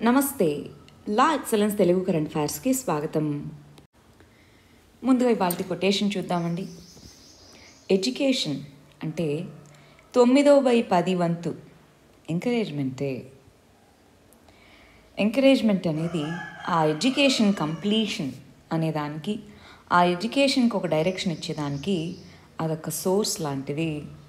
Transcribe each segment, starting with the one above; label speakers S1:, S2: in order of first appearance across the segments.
S1: నమస్తే La Excellence Telugu current ఫైర్స్కి స్వాగతం ముందుగా ఇవాళ కొటేషన్ చూద్దామండి ఎడ్యుకేషన్ అంటే తొమ్మిదో బై పది వంతు ఎంకరేజ్మెంటే ఎంకరేజ్మెంట్ అనేది ఆ ఎడ్యుకేషన్ కంప్లీషన్ అనే దానికి ఆ ఎడ్యుకేషన్కి ఒక డైరెక్షన్ ఇచ్చేదానికి అదొక సోర్స్ లాంటిది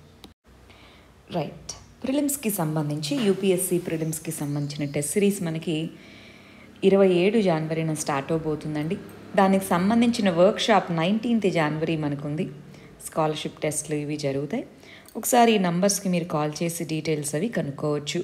S1: రైట్ ప్రిలిమ్స్కి సంబంధించి యూపీఎస్సి ప్రిలిమ్స్కి సంబంధించిన టెస్ట్ సిరీస్ మనకి ఇరవై ఏడు జనవరిన స్టార్ట్ అవబోతుందండి దానికి సంబంధించిన వర్క్ షాప్ నైన్టీన్త్ జనవరి మనకుంది స్కాలర్షిప్ టెస్ట్లు ఇవి జరుగుతాయి ఒకసారి ఈ నంబర్స్కి మీరు కాల్ చేసి డీటెయిల్స్ అవి కనుక్కోవచ్చు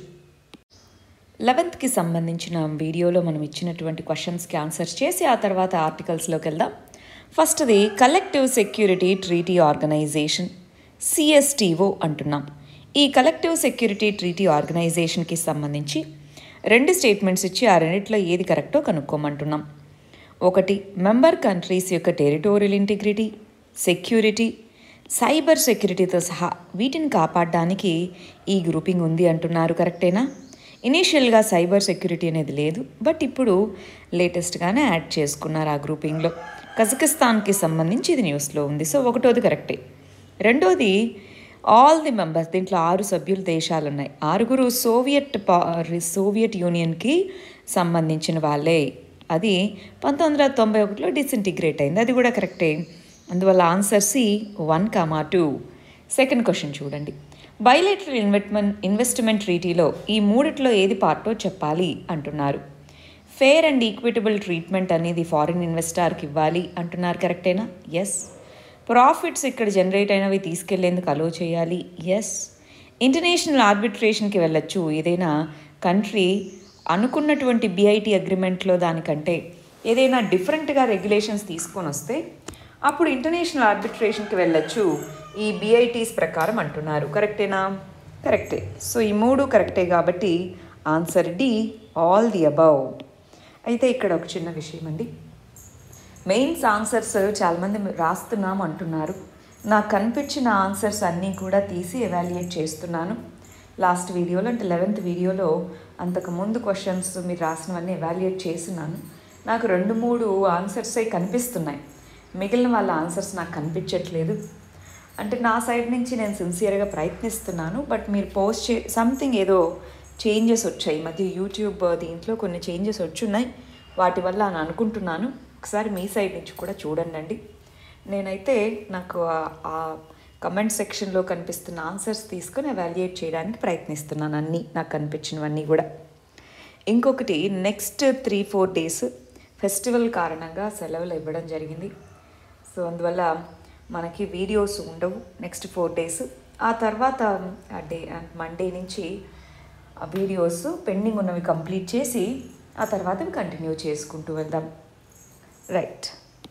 S1: లెవెన్త్కి సంబంధించిన వీడియోలో మనం ఇచ్చినటువంటి క్వశ్చన్స్కి ఆన్సర్స్ చేసి ఆ తర్వాత ఆర్టికల్స్లోకి వెళ్దాం ఫస్ట్ది collective security treaty organisation CSTO అంటున్నాం ఈ కలెక్టివ్ సెక్యూరిటీ ట్రీటీ ఆర్గనైజేషన్కి సంబంధించి రెండు స్టేట్మెంట్స్ ఇచ్చి ఆ రెండిట్లో ఏది కరెక్టో కనుక్కోమంటున్నాం ఒకటి మెంబర్ కంట్రీస్ యొక్క టెరిటోరియల్ ఇంటిగ్రిటీ సెక్యూరిటీ సైబర్ సెక్యూరిటీతో సహా వీటిని కాపాడడానికి ఈ గ్రూపింగ్ ఉంది అంటున్నారు కరెక్టేనా ఇనీషియల్గా సైబర్ సెక్యూరిటీ అనేది లేదు బట్ ఇప్పుడు లేటెస్ట్గానే యాడ్ చేసుకున్నారు ఆ గ్రూపింగ్లో కజకిస్తాన్కి సంబంధించి ఇది న్యూస్లో ఉంది సో ఒకటోది కరెక్టే రెండోది ఆల్ ది మెంబర్స్ దీంట్లో ఆరు సభ్యుల దేశాలు ఉన్నాయి ఆరుగురు సోవియట్ పా సోవియట్ యూనియన్కి సంబంధించిన వాళ్ళే అది పంతొమ్మిది వందల తొంభై ఒకటిలో డిసింటిగ్రేట్ అయింది అది కూడా కరెక్టే అందువల్ల answer C one comma two second question చూడండి బయలేటరల్ ఇన్వెస్ట్మెంట్ ఇన్వెస్ట్మెంట్ ట్రీటీలో ఈ మూడిట్లో ఏది పార్టో చెప్పాలి అంటున్నారు ఫేర్ అండ్ ఈక్విటబుల్ ట్రీట్మెంట్ అనేది ఫారిన్ ఇన్వెస్టార్కి ఇవ్వాలి అంటున్నారు కరెక్టేనా ఎస్ ప్రాఫిట్స్ ఇక్కడ జనరేట్ అయినవి తీసుకెళ్లేందుకు అలో చేయాలి ఎస్ ఇంటర్నేషనల్ ఆర్బిట్రేషన్కి వెళ్ళొచ్చు ఏదైనా కంట్రీ అనుకున్నటువంటి బిఐటి అగ్రిమెంట్లో దానికంటే ఏదైనా డిఫరెంట్గా రెగ్యులేషన్స్ తీసుకొని వస్తే అప్పుడు ఇంటర్నేషనల్ ఆర్బిట్రేషన్కి వెళ్ళొచ్చు ఈ బిఐటీస్ ప్రకారం అంటున్నారు కరెక్టేనా కరెక్టే సో ఈ మూడు కరెక్టే కాబట్టి answer D all the above అయితే ఇక్కడ ఒక చిన్న విషయం అండి మెయిన్స్ ఆన్సర్స్ చాలామంది రాస్తున్నాం అంటున్నారు నాకు కనిపించిన ఆన్సర్స్ అన్నీ కూడా తీసి ఎవాల్యుయేట్ చేస్తున్నాను లాస్ట్ వీడియోలో అంటే లెవెన్త్ వీడియోలో అంతకు ముందు క్వశ్చన్స్ మీరు రాసినవన్నీ ఎవాల్యుయేట్ చేస్తున్నాను నాకు రెండు మూడు ఆన్సర్సే కనిపిస్తున్నాయి మిగిలిన వాళ్ళ ఆన్సర్స్ నాకు కనిపించట్లేదు అంటే నా సైడ్ నుంచి నేను సిన్సియర్గా ప్రయత్నిస్తున్నాను బట్ మీరు పోస్ట్ చే సంథింగ్ ఏదో చేంజెస్ వచ్చాయి ఈ మధ్య యూట్యూబ్ దీంట్లో కొన్ని చేంజెస్ వచ్చున్నాయి వాటి వల్ల అని అనుకుంటున్నాను ఒకసారి మీ సైడ్ నుంచి కూడా చూడండి నేనైతే నాకు ఆ కమెంట్ సెక్షన్లో కనిపిస్తున్న ఆన్సర్స్ తీసుకొని ఎవాల్యుయేట్ చేయడానికి ప్రయత్నిస్తున్నాను అన్నీ నాకు కనిపించినవన్నీ కూడా ఇంకొకటి next three four days festival కారణంగా సెలవులు ఇవ్వడం జరిగింది సో అందువల్ల మనకి వీడియోస్ ఉండవు నెక్స్ట్ ఫోర్ డేస్ ఆ తర్వాత డే మండే నుంచి ఆ వీడియోస్ పెండింగ్ ఉన్నవి కంప్లీట్ చేసి ఆ తర్వాత అవి కంటిన్యూ చేసుకుంటూ వెళ్దాం రైట్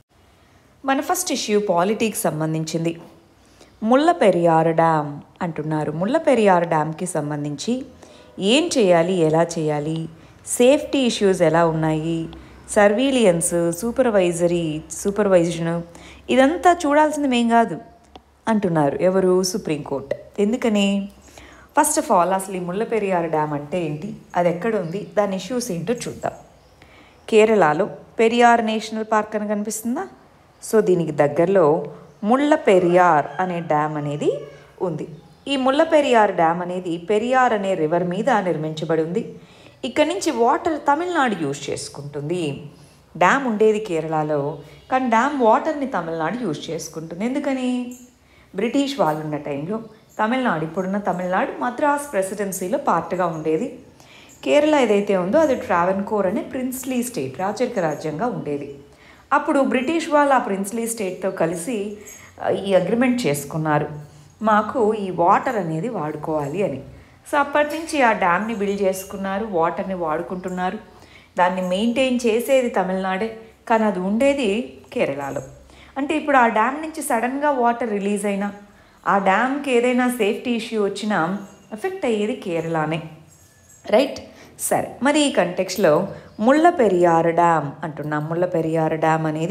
S1: మన ఫస్ట్ ఇష్యూ పాలిటిక్స్ సంబంధించింది ముళ్ళ పెరియార్ డ్యామ్ అంటున్నారు ముళ్ళ పెరియార్ డ్యామ్కి సంబంధించి ఏం చేయాలి ఎలా చేయాలి సేఫ్టీ ఇష్యూస్ ఎలా ఉన్నాయి సర్వీలియన్స్ సూపర్వైజరీ సూపర్వైజన్ ఇదంతా చూడాల్సింది మేం కాదు అంటున్నారు ఎవరు సుప్రీంకోర్టు ఎందుకని ఫస్ట్ ఆఫ్ ఆల్ అసలు ఈ ముళ్ళ పెరియార్ డ్యామ్ అంటే ఏంటి అది ఎక్కడ ఉంది దాని ఇష్యూస్ ఏంటో చూద్దాం కేరళలో పెరియార్ నేషనల్ పార్క్ అని కనిపిస్తుందా సో దీనికి దగ్గరలో ముళ్ళ పెరియార్ అనే డ్యామ్ అనేది ఉంది ఈ ముళ్ళ పెరియార్ డ్యామ్ అనేది పెరియార్ అనే రివర్ మీద నిర్మించబడి ఉంది ఇక్కడ నుంచి వాటర్ తమిళనాడు యూజ్ చేసుకుంటుంది డ్యామ్ ఉండేది కేరళలో కానీ డ్యామ్ వాటర్ని తమిళనాడు యూజ్ చేసుకుంటుంది ఎందుకని బ్రిటిష్ వాళ్ళు ఉన్న టైంలో తమిళనాడు ఇప్పుడున్న తమిళనాడు మద్రాస్ ప్రెసిడెన్సీలో పార్ట్గా ఉండేది కేరళ ఏదైతే ఉందో అది ట్రావెన్కోర్ అనే ప్రిన్స్లీ స్టేట్ రాచరిక రాజ్యంగా ఉండేది అప్పుడు బ్రిటిష్ వాళ్ళు ఆ ప్రిన్స్లీ స్టేట్తో కలిసి ఈ అగ్రిమెంట్ చేసుకున్నారు మాకు ఈ వాటర్ అనేది వాడుకోవాలి అని సో అప్పటి నుంచి ఆ డ్యామ్ని బిల్డ్ చేసుకున్నారు వాటర్ని వాడుకుంటున్నారు దాన్ని మెయింటైన్ చేసేది తమిళనాడే కానీ అది ఉండేది కేరళలో అంటే ఇప్పుడు ఆ డ్యామ్ నుంచి సడన్గా వాటర్ రిలీజ్ అయినా ఆ డ్యామ్కి ఏదైనా సేఫ్టీ ఇష్యూ వచ్చినా ఎఫెక్ట్ అయ్యేది కేరళనే రైట్ సరే మరి ఈ కంటెక్స్లో ముళ్ళ పెరియార్ డ్యామ్ అంటున్నాం ముళ్ళ పెరియార్ డ్యామ్ అనేది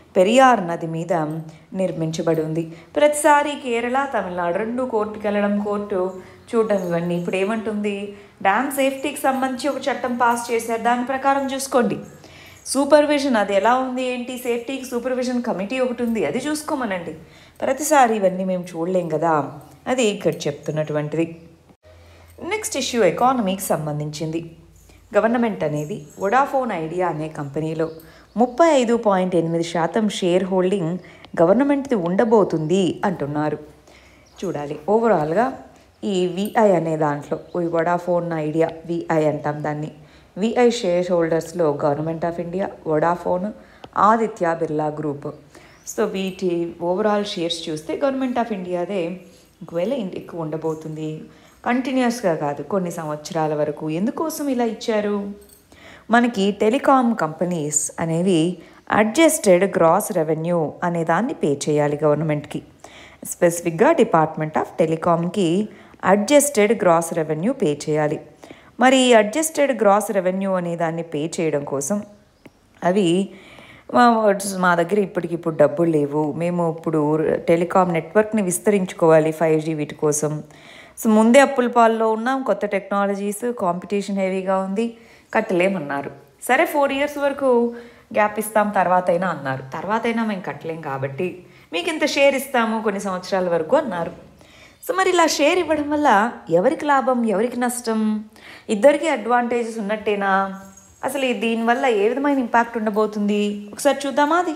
S1: పెరియార్ నది మీద నిర్మించబడి ఉంది ప్రతిసారి కేరళ తమిళనాడు రెండు కోర్టుకి వెళ్ళడం కోర్టు చూడడం ఇవన్నీ ఇప్పుడు ఏమంటుంది డ్యామ్ సేఫ్టీకి సంబంధించి ఒక చట్టం పాస్ చేశారు దాని ప్రకారం చూసుకోండి సూపర్విజన్ అది ఎలా ఉంది ఏంటి సేఫ్టీకి సూపర్విజన్ కమిటీ ఒకటి ఉంది అది చూసుకోమనండి ప్రతిసారి ఇవన్నీ మేము చూడలేం కదా అది ఇక్కడ చెప్తున్నటువంటిది నెక్స్ట్ ఇష్యూ ఎకానమీకి సంబంధించింది గవర్నమెంట్ అనేది వొడాఫోన్ ఐడియా అనే కంపెనీలో ముప్పై ఐదు పాయింట్ ఎనిమిది శాతం షేర్ హోల్డింగ్ గవర్నమెంట్ది ఉండబోతుంది అంటున్నారు చూడాలి ఓవరాల్గా ఈ విఐ అనే దాంట్లో ఈ వొడాఫోన్ ఐడియా విఐ అంటాం దాన్ని విఐ షేర్ హోల్డర్స్లో government of India Vodafone Aditya Birla group so వీటి ఓవరాల్ షేర్స్ చూస్తే గవర్నమెంట్ ఆఫ్ ఇండియాదే ఒకవేళ ఇం- ఎక్కువ ఉండబోతుంది కంటిన్యూస్గా కాదు కొన్ని సంవత్సరాల వరకు ఎందుకోసం ఇలా ఇచ్చారు మనకి టెలికాం కంపెనీస్ అనేవి అడ్జస్టెడ్ గ్రాస్ రెవెన్యూ అనే దాన్ని పే చేయాలి గవర్నమెంట్కి స్పెసిఫిక్గా డిపార్ట్మెంట్ ఆఫ్ టెలికాంకి అడ్జస్టెడ్ గ్రాస్ రెవెన్యూ పే చేయాలి మరి ఈ అడ్జస్టెడ్ గ్రాస్ రెవెన్యూ అనే దాన్ని పే చేయడం కోసం అవి మా- మా దగ్గర ఇప్పటికిప్పుడు డబ్బులు లేవు మేము ఇప్పుడు టెలికాం నెట్వర్క్ని విస్తరించుకోవాలి ఫైవ్ జీ వీటి కోసం సో ముందే అప్పుల పాల్లో ఉన్నాం కొత్త టెక్నాలజీస్ కాంపిటీషన్ హెవీగా ఉంది కట్టలేమన్నారు సరే ఫోర్ ఇయర్స్ వరకు గ్యాప్ ఇస్తాం తర్వాత అయినా అన్నారు తర్వాత అయినా మేము కట్టలేం కాబట్టి మీకు ఇంత షేర్ ఇస్తాము కొన్ని సంవత్సరాల వరకు అన్నారు సో మరి ఇలా షేర్ ఇవ్వడం వల్ల ఎవరికి లాభం ఎవరికి నష్టం ఇద్దరికి అడ్వాంటేజెస్ ఉన్నట్టేనా అసలు ఈ దీనివల్ల ఏ విధమైన ఇంపాక్ట్ ఉండబోతుంది ఒకసారి చూద్దామా అది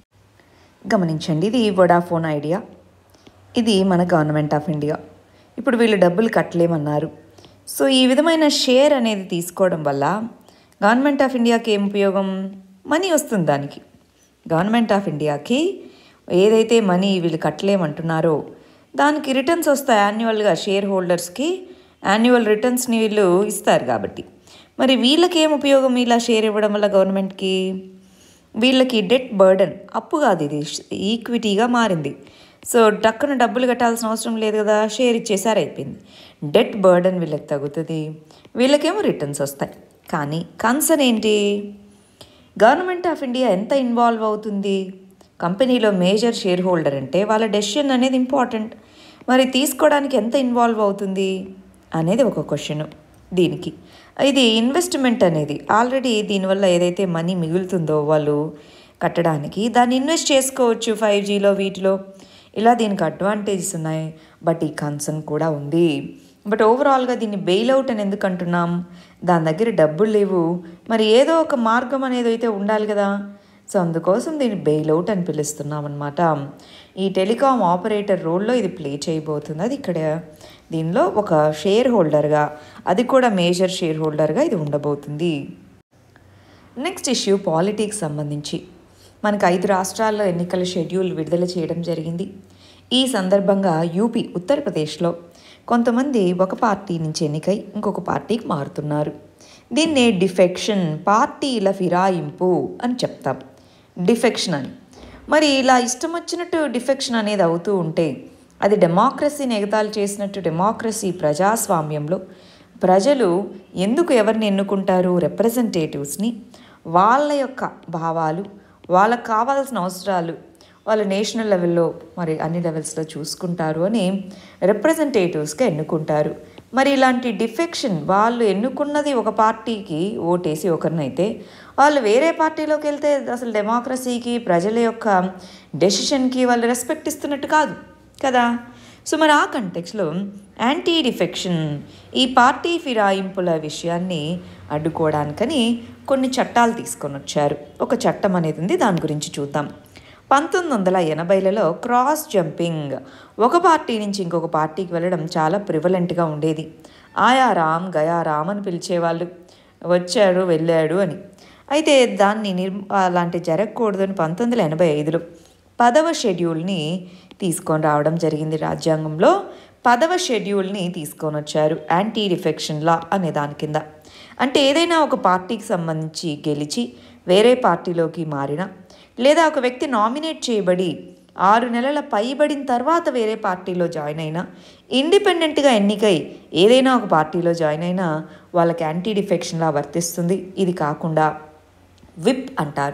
S1: గమనించండి ఇది వొడాఫోన్ ఐడియా ఇది మన గవర్నమెంట్ ఆఫ్ ఇండియా ఇప్పుడు వీళ్ళు డబ్బులు కట్టలేమన్నారు సో ఈ విధమైన షేర్ అనేది తీసుకోవడం వల్ల గవర్నమెంట్ ఆఫ్ ఇండియాకి ఏం ఉపయోగం మనీ వస్తుంది దానికి గవర్నమెంట్ ఆఫ్ ఇండియాకి ఏదైతే మనీ వీళ్ళు కట్టలేమంటున్నారో దానికి రిటర్న్స్ వస్తాయి యాన్యువల్గా షేర్ హోల్డర్స్కి యాన్యువల్ రిటర్న్స్ని వీళ్ళు ఇస్తారు కాబట్టి మరి వీళ్ళకి ఏం ఉపయోగం ఇలా షేర్ ఇవ్వడం వల్ల గవర్నమెంట్కి వీళ్ళకి డెట్ బర్డన్ అప్పు కాదు ఇది ఈక్విటీగా మారింది సో డక్కున డబ్బులు కట్టాల్సిన అవసరం లేదు కదా షేర్ ఇచ్చేసారు అయిపోయింది డెట్ బర్డన్ వీళ్ళకి తగ్గుతుంది వీళ్ళకేమో రిటర్న్స్ వస్తాయి కానీ కన్సర్న్ ఏంటి గవర్నమెంట్ ఆఫ్ ఇండియా ఎంత ఇన్వాల్వ్ అవుతుంది కంపెనీలో మేజర్ షేర్ హోల్డర్ అంటే వాళ్ళ డెసిషన్ అనేది ఇంపార్టెంట్ మరి తీసుకోవడానికి ఎంత ఇన్వాల్వ్ అవుతుంది అనేది ఒక క్వశ్చన్ దీనికి ఇది ఇన్వెస్ట్మెంట్ అనేది ఆల్రెడీ దీనివల్ల ఏదైతే మనీ మిగులుతుందో వాళ్ళు కట్టడానికి దాన్ని ఇన్వెస్ట్ చేసుకోవచ్చు ఫైవ్ జీలో వీటిలో ఇలా దీనికి అడ్వాంటేజెస్ ఉన్నాయి బట్ ఈ కన్సర్న్ కూడా ఉంది బట్ ఓవరాల్గా దీన్ని బెయిల్అవుట్ అని ఎందుకు అంటున్నాం దాని దగ్గర డబ్బులు లేవు మరి ఏదో ఒక మార్గం అనేది అయితే ఉండాలి కదా సో అందుకోసం దీన్ని బెయిల్అవుట్ అని పిలుస్తున్నాం అనమాట ఈ టెలికాం ఆపరేటర్ రోల్లో ఇది ప్లే చేయబోతుంది అది ఇక్కడ దీనిలో ఒక షేర్ హోల్డర్గా అది కూడా మేజర్ షేర్ హోల్డర్గా ఇది ఉండబోతుంది నెక్స్ట్ ఇష్యూ పాలిటిక్స్ సంబంధించి మనకు ఐదు రాష్ట్రాల్లో ఎన్నికల షెడ్యూల్ విడుదల చేయడం జరిగింది ఈ సందర్భంగా యూపీ ఉత్తరప్రదేశ్లో కొంతమంది ఒక పార్టీ నుంచి ఎన్నికై ఇంకొక పార్టీకి మారుతున్నారు దీన్నే డిఫెక్షన్ పార్టీల ఫిరాయింపు అని చెప్తాం డిఫెక్షన్ అని మరి ఇలా ఇష్టం వచ్చినట్టు డిఫెక్షన్ అనేది అవుతూ ఉంటే అది డెమోక్రసీని ఎగతాళి చేసినట్టు డెమోక్రసీ ప్రజాస్వామ్యంలో ప్రజలు ఎందుకు ఎవరిని ఎన్నుకుంటారు రిప్రజెంటేటివ్స్ని వాళ్ళ యొక్క భావాలు వాళ్ళకు కావాల్సిన అవసరాలు వాళ్ళు నేషనల్ లెవెల్లో మరి అన్ని లెవెల్స్లో చూసుకుంటారు అని రిప్రజెంటేటివ్స్గా ఎన్నుకుంటారు మరి ఇలాంటి డిఫెక్షన్ వాళ్ళు ఎన్నుకున్నది ఒక పార్టీకి ఓటేసి ఒకరినైతే వాళ్ళు వేరే పార్టీలోకి వెళ్తే అసలు డెమోక్రసీకి ప్రజల యొక్క డెసిషన్కి వాళ్ళు రెస్పెక్ట్ ఇస్తున్నట్టు కాదు కదా సో మరి ఆ కంటెక్స్లో యాంటీ డిఫెక్షన్ ఈ పార్టీ ఫిరాయింపుల విషయాన్ని అడ్డుకోవడానికని కొన్ని చట్టాలు తీసుకొని వచ్చారు ఒక చట్టం అనేది ఉంది దాని గురించి చూద్దాం పంతొమ్మిది వందల ఎనభైలలో క్రాస్ జంపింగ్ ఒక పార్టీ నుంచి ఇంకొక పార్టీకి వెళ్ళడం చాలా ప్రివలెంట్గా ఉండేది ఆయా రామ్ గయా రామ్ అని పిలిచేవాళ్ళు వచ్చాడు వెళ్ళాడు అని అయితే దాన్ని నిర్ అలాంటి జరగకూడదు అని పంతొమ్మిది వందల ఎనభై ఐదులో పదవ షెడ్యూల్ని తీసుకొని రావడం జరిగింది రాజ్యాంగంలో పదవ షెడ్యూల్ని తీసుకొని వచ్చారు యాంటీ డిఫెక్షన్ లా అనే దాని కింద అంటే ఏదైనా ఒక పార్టీకి సంబంధించి గెలిచి వేరే పార్టీలోకి మారిన లేదా ఒక వ్యక్తి నామినేట్ చేయబడి ఆరు నెలల పైబడిన తర్వాత వేరే పార్టీలో జాయిన్ అయినా ఇండిపెండెంట్గా ఎన్నికై ఏదైనా ఒక పార్టీలో జాయిన్ అయినా వాళ్ళకి యాంటీ డిఫెక్షన్లా వర్తిస్తుంది ఇది కాకుండా విప్ అంటారు